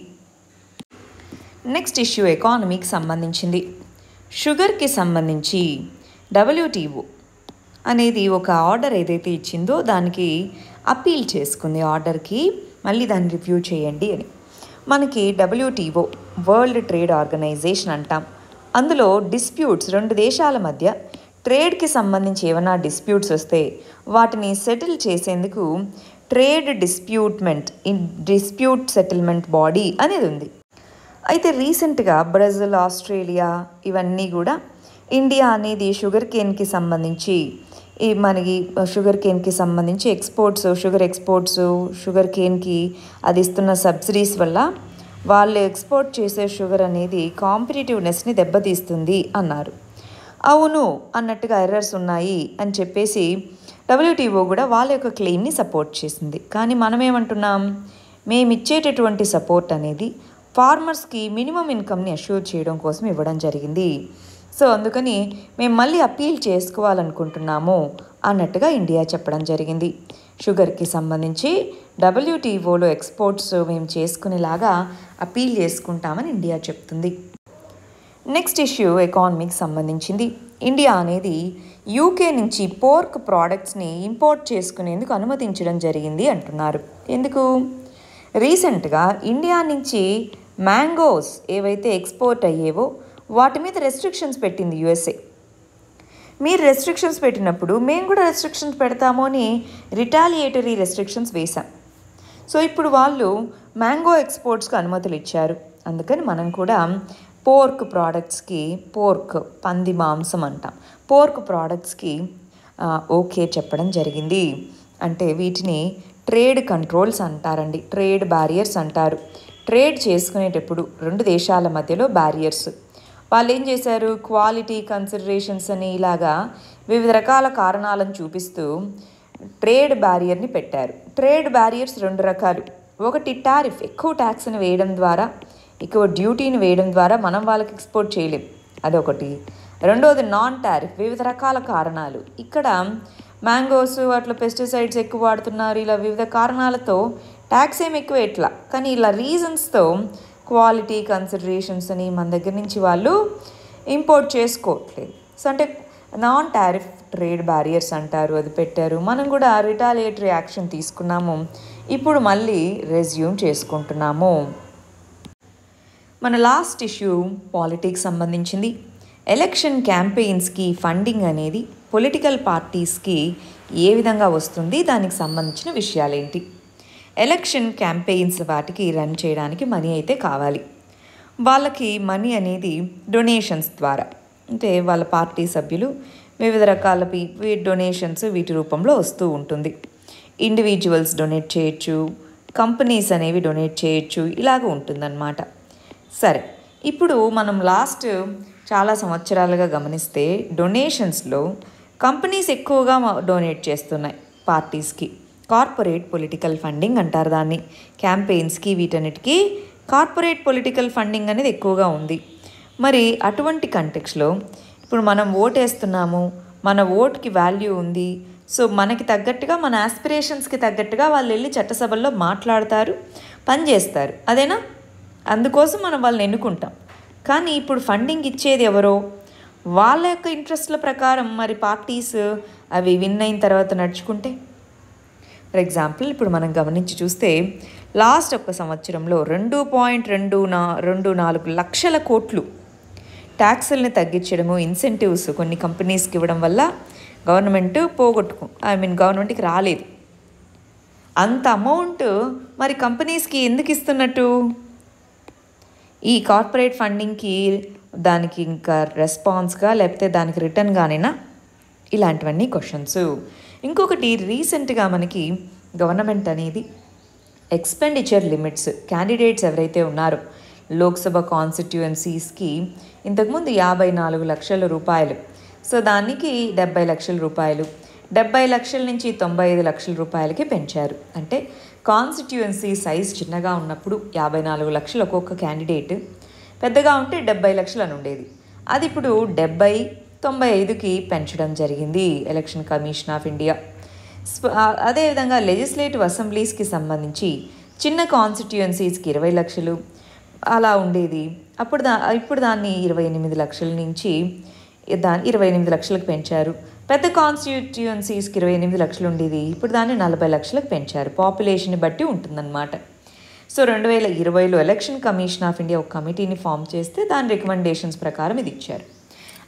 S1: నెక్స్ట్ ఇష్యూ ఎకానమీకి సంబంధించింది షుగర్కి సంబంధించి డబ్ల్యూటీఓ అనేది ఒక ఆర్డర్ ఏదైతే ఇచ్చిందో దానికి అప్పీల్ చేసుకుంది ఆర్డర్కి మళ్ళీ దాన్ని రివ్యూ చేయండి అని మనకి డబ్ల్యూటీఓ వరల్డ్ ట్రేడ్ ఆర్గనైజేషన్ అంటాం అందులో డిస్ప్యూట్స్ రెండు దేశాల మధ్య ట్రేడ్కి సంబంధించి ఏమైనా డిస్ప్యూట్స్ వస్తే వాటిని సెటిల్ చేసేందుకు trade disputement dispute settlement body అనేది ఉంది అయితే రీసెంట్గా బ్రెజిల్ ఆస్ట్రేలియా ఇవన్నీ కూడా ఇండియా అనేది షుగర్ కేన్కి సంబంధించి ఈ మనకి షుగర్ కేన్కి సంబంధించి ఎక్స్పోర్ట్స్ షుగర్ ఎక్స్పోర్ట్స్ షుగర్ కేన్కి అది ఇస్తున్న సబ్సిడీస్ వల్ల వాళ్ళు ఎక్స్పోర్ట్ చేసే షుగర్ అనేది కాంపిటేటివ్నెస్ని దెబ్బతీస్తుంది అన్నారు అవును అన్నట్టుగా ఎర్రర్స్ ఉన్నాయి అని చెప్పేసి డబ్ల్యూటీఓ కూడా వాళ్ళ యొక్క క్లెయిమ్ని సపోర్ట్ చేసింది కానీ మనం ఏమంటున్నాం మేము ఇచ్చేటటువంటి సపోర్ట్ అనేది ఫార్మర్స్కి మినిమం ఇన్కమ్ని అష్యూర్ చేయడం కోసం ఇవ్వడం జరిగింది సో అందుకని మేము మళ్ళీ అప్పీల్ చేసుకోవాలనుకుంటున్నాము అన్నట్టుగా ఇండియా చెప్పడం జరిగింది షుగర్కి సంబంధించి డబ్ల్యూటీఓలో ఎక్స్పోర్ట్స్ మేము చేసుకునేలాగా అప్పీల్ చేసుకుంటామని ఇండియా చెప్తుంది నెక్స్ట్ ఇష్యూ ఎకానమీకి సంబంధించింది ఇండియా అనేది యూకే నుంచి పోర్క్ ప్రోడక్ట్స్ని ఇంపోర్ట్ చేసుకునేందుకు అనుమతించడం జరిగింది అంటున్నారు ఎందుకు రీసెంట్గా ఇండియా నుంచి మ్యాంగోస్ ఏవైతే ఎక్స్పోర్ట్ అయ్యేవో వాటి మీద రెస్ట్రిక్షన్స్ పెట్టింది యుఎస్ఏ మీరు రెస్ట్రిక్షన్స్ పెట్టినప్పుడు మేము కూడా రెస్ట్రిక్షన్స్ పెడతాము అని రిటాలియేటరీ రెస్ట్రిక్షన్స్ వేశాం సో ఇప్పుడు వాళ్ళు మ్యాంగో ఎక్స్పోర్ట్స్కి అనుమతులు ఇచ్చారు అందుకని మనం కూడా పోర్క్ ప్రోడక్ట్స్కి పోర్క్ పంది మాంసం అంటాం పోర్క్ ప్రోడక్ట్స్కి ఓకే చెప్పడం జరిగింది అంటే వీటిని ట్రేడ్ కంట్రోల్స్ అంటారండి ట్రేడ్ బ్యారియర్స్ అంటారు ట్రేడ్ చేసుకునేటప్పుడు రెండు దేశాల మధ్యలో బ్యారియర్స్ వాళ్ళు ఏం చేశారు క్వాలిటీ కన్సిడరేషన్స్ అని ఇలాగా వివిధ రకాల కారణాలను చూపిస్తూ ట్రేడ్ బ్యారియర్ని పెట్టారు ట్రేడ్ బ్యారియర్స్ రెండు రకాలు ఒకటి టారిఫ్ ఎక్కువ ట్యాక్స్ని వేయడం ద్వారా ఎక్కువ డ్యూటీని వేయడం ద్వారా మనం వాళ్ళకి ఎక్స్పోర్ట్ చేయలేం అదొకటి రెండోది నాన్ టారిఫ్ వివిధ రకాల కారణాలు ఇక్కడ మ్యాంగోస్ అట్లా పెస్టిసైడ్స్ ఎక్కువ వాడుతున్నారు ఇలా వివిధ కారణాలతో ట్యాక్స్ ఏమి ఎక్కువ ఎట్లా కానీ ఇలా రీజన్స్తో క్వాలిటీ కన్సిడరేషన్స్ అని మన దగ్గర నుంచి వాళ్ళు ఇంపోర్ట్ చేసుకోవట్లేదు సో అంటే నాన్ టారిఫ్ ట్రేడ్ బ్యారియర్స్ అంటారు అది పెట్టారు మనం కూడా రిటాలియేటరీ యాక్షన్ తీసుకున్నాము ఇప్పుడు మళ్ళీ రెజ్యూమ్ చేసుకుంటున్నాము మన లాస్ట్ ఇష్యూ పాలిటిక్స్ సంబంధించింది ఎలక్షన్ క్యాంపెయిన్స్కి ఫండింగ్ అనేది పొలిటికల్ పార్టీస్కి ఏ విధంగా వస్తుంది దానికి సంబంధించిన విషయాలేంటి ఎలక్షన్ క్యాంపెయిన్స్ వాటికి రన్ చేయడానికి మనీ అయితే కావాలి వాళ్ళకి మనీ అనేది డొనేషన్స్ ద్వారా అంటే వాళ్ళ పార్టీ సభ్యులు వివిధ రకాల డొనేషన్స్ వీటి రూపంలో వస్తూ ఉంటుంది ఇండివిజువల్స్ డొనేట్ చేయొచ్చు కంపెనీస్ అనేవి డొనేట్ చేయొచ్చు ఇలాగ ఉంటుందన్నమాట సరే ఇప్పుడు మనం లాస్ట్ చాలా సంవత్సరాలుగా గమనిస్తే డొనేషన్స్లో కంపెనీస్ ఎక్కువగా డొనేట్ చేస్తున్నాయి పార్టీస్కి కార్పొరేట్ పొలిటికల్ ఫండింగ్ అంటారు దాన్ని క్యాంపెయిన్స్కి వీటన్నిటికీ కార్పొరేట్ పొలిటికల్ ఫండింగ్ అనేది ఎక్కువగా ఉంది మరి అటువంటి కంటెక్స్లో ఇప్పుడు మనం ఓటేస్తున్నాము మన ఓట్కి వాల్యూ ఉంది సో మనకి తగ్గట్టుగా మన ఆస్పిరేషన్స్కి తగ్గట్టుగా వాళ్ళు వెళ్ళి చట్టసభల్లో మాట్లాడతారు పనిచేస్తారు అదేనా అందుకోసం మనం వాళ్ళని ఎన్నుకుంటాం కానీ ఇప్పుడు ఫండింగ్ ఇచ్చేది ఎవరో వాళ్ళ యొక్క ఇంట్రెస్ట్ల ప్రకారం మరి పార్టీస్ అవి విన్ అయిన తర్వాత నడుచుకుంటే ఫర్ ఎగ్జాంపుల్ ఇప్పుడు మనం గమనించి చూస్తే లాస్ట్ ఒక సంవత్సరంలో రెండు పాయింట్ రెండు నా రెండు నాలుగు లక్షల కోట్లు ట్యాక్సుల్ని తగ్గించడము ఇన్సెంటివ్స్ కొన్ని కంపెనీస్కి ఇవ్వడం వల్ల గవర్నమెంట్ పోగొట్టుకు ఐ మీన్ గవర్నమెంట్కి రాలేదు అంత అమౌంట్ మరి కంపెనీస్కి ఎందుకు ఇస్తున్నట్టు ఈ కార్పొరేట్ ఫండింగ్కి దానికి ఇంకా రెస్పాన్స్గా లేకపోతే దానికి రిటర్న్గానైనా ఇలాంటివన్నీ క్వశ్చన్స్ ఇంకొకటి రీసెంట్గా మనకి గవర్నమెంట్ అనేది ఎక్స్పెండిచర్ లిమిట్స్ క్యాండిడేట్స్ ఎవరైతే ఉన్నారో లోక్సభ కాన్స్టిట్యుయెన్సీస్కి ఇంతకుముందు యాభై నాలుగు లక్షల రూపాయలు సో దానికి డెబ్బై లక్షల రూపాయలు డెబ్బై లక్షల నుంచి తొంభై ఐదు లక్షల రూపాయలకి పెంచారు అంటే కాన్స్టిట్యుయెన్సీ సైజ్ చిన్నగా ఉన్నప్పుడు యాభై నాలుగు లక్షలు ఒక్కొక్క క్యాండిడేట్ పెద్దగా ఉంటే డెబ్బై లక్షలు అని ఉండేది అది ఇప్పుడు డెబ్బై తొంభై ఐదుకి పెంచడం జరిగింది ఎలక్షన్ కమిషన్ ఆఫ్ ఇండియా స్ప- ఆ- అదేవిధంగా లెజిస్లేటివ్ అసెంబ్లీస్కి సంబంధించి చిన్న కాన్స్టిట్యుయెన్సీస్కి ఇరవై లక్షలు అలా ఉండేది అప్పుడు దా ఇప్పుడు దాన్ని ఇరవై ఎనిమిది లక్షల నుంచి దాన్ని ఇరవై ఎనిమిది లక్షలకు పెంచారు పెద్ద కాన్స్టిట్యుయెన్సీస్కి ఇరవై ఎనిమిది లక్షలు ఉండేది ఇప్పుడు దాన్ని నలభై లక్షలకు పెంచారు పాపులేషన్ బట్టి ఉంటుందన్నమాట సో రెండు వేల ఇరవైలో ఎలక్షన్ కమిషన్ ఆఫ్ ఇండియా ఒక కమిటీని ఫామ్ చేస్తే దాని రికమెండేషన్స్ ప్రకారం ఇది ఇచ్చారు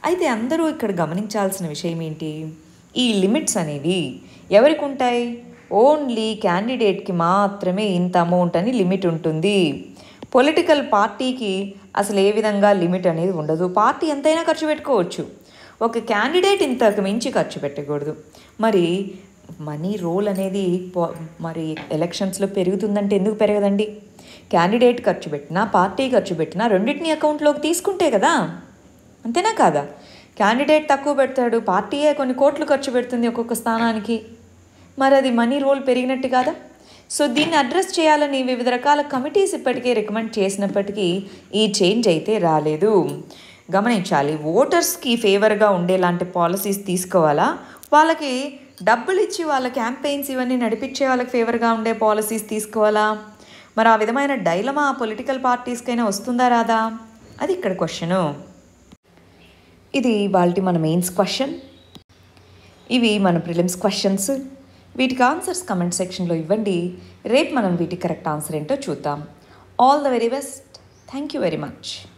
S1: అయితే అందరూ ఇక్కడ గమనించాల్సిన విషయం ఏంటి ఈ లిమిట్స్ అనేవి ఎవరికి ఉంటాయి ఓన్లీ క్యాండిడేట్కి మాత్రమే ఇంత అమౌంట్ అని లిమిట్ ఉంటుంది పొలిటికల్ పార్టీకి అసలు ఏ విధంగా లిమిట్ అనేది ఉండదు పార్టీ ఎంతైనా ఖర్చు పెట్టుకోవచ్చు ఒక క్యాండిడేట్ ఇంతకు మించి ఖర్చు పెట్టకూడదు మరి మనీ రోల్ అనేది పో- మరి ఎలక్షన్స్లో పెరుగుతుందంటే ఎందుకు పెరగదండి క్యాండిడేట్ ఖర్చు పెట్టినా పార్టీ ఖర్చు పెట్టినా రెండింటిని అకౌంట్లోకి తీసుకుంటే కదా అంతేనా కాదా క్యాండిడేట్ తక్కువ పెడతాడు పార్టీయే కొన్ని కోట్లు ఖర్చు పెడుతుంది ఒక్కొక్క స్థానానికి మరి అది మనీ రోల్ పెరిగినట్టు కాదా సో దీన్ని అడ్రస్ చేయాలని వివిధ రకాల కమిటీస్ ఇప్పటికే రికమెండ్ చేసినప్పటికీ ఈ చేంజ్ అయితే రాలేదు గమనించాలి ఓటర్స్కి ఫేవర్గా ఉండేలాంటి పాలసీస్ తీసుకోవాలా వాళ్ళకి డబ్బులు ఇచ్చి వాళ్ళ క్యాంపెయిన్స్ ఇవన్నీ నడిపించే వాళ్ళకి ఫేవర్గా ఉండే పాలసీస్ తీసుకోవాలా మరి ఆ విధమైన డైలమా పొలిటికల్ పార్టీస్కైనా వస్తుందా రాదా అది ఇక్కడ క్వశ్చను ఇది వాళ్ళ మన మెయిన్స్ క్వశ్చన్ ఇవి మన ప్రిలిమ్స్ క్వశ్చన్స్ వీటికి ఆన్సర్స్ కమెంట్ సెక్షన్లో ఇవ్వండి రేపు మనం వీటికి కరెక్ట్ ఆన్సర్ ఏంటో చూద్దాం all the very best thank you very much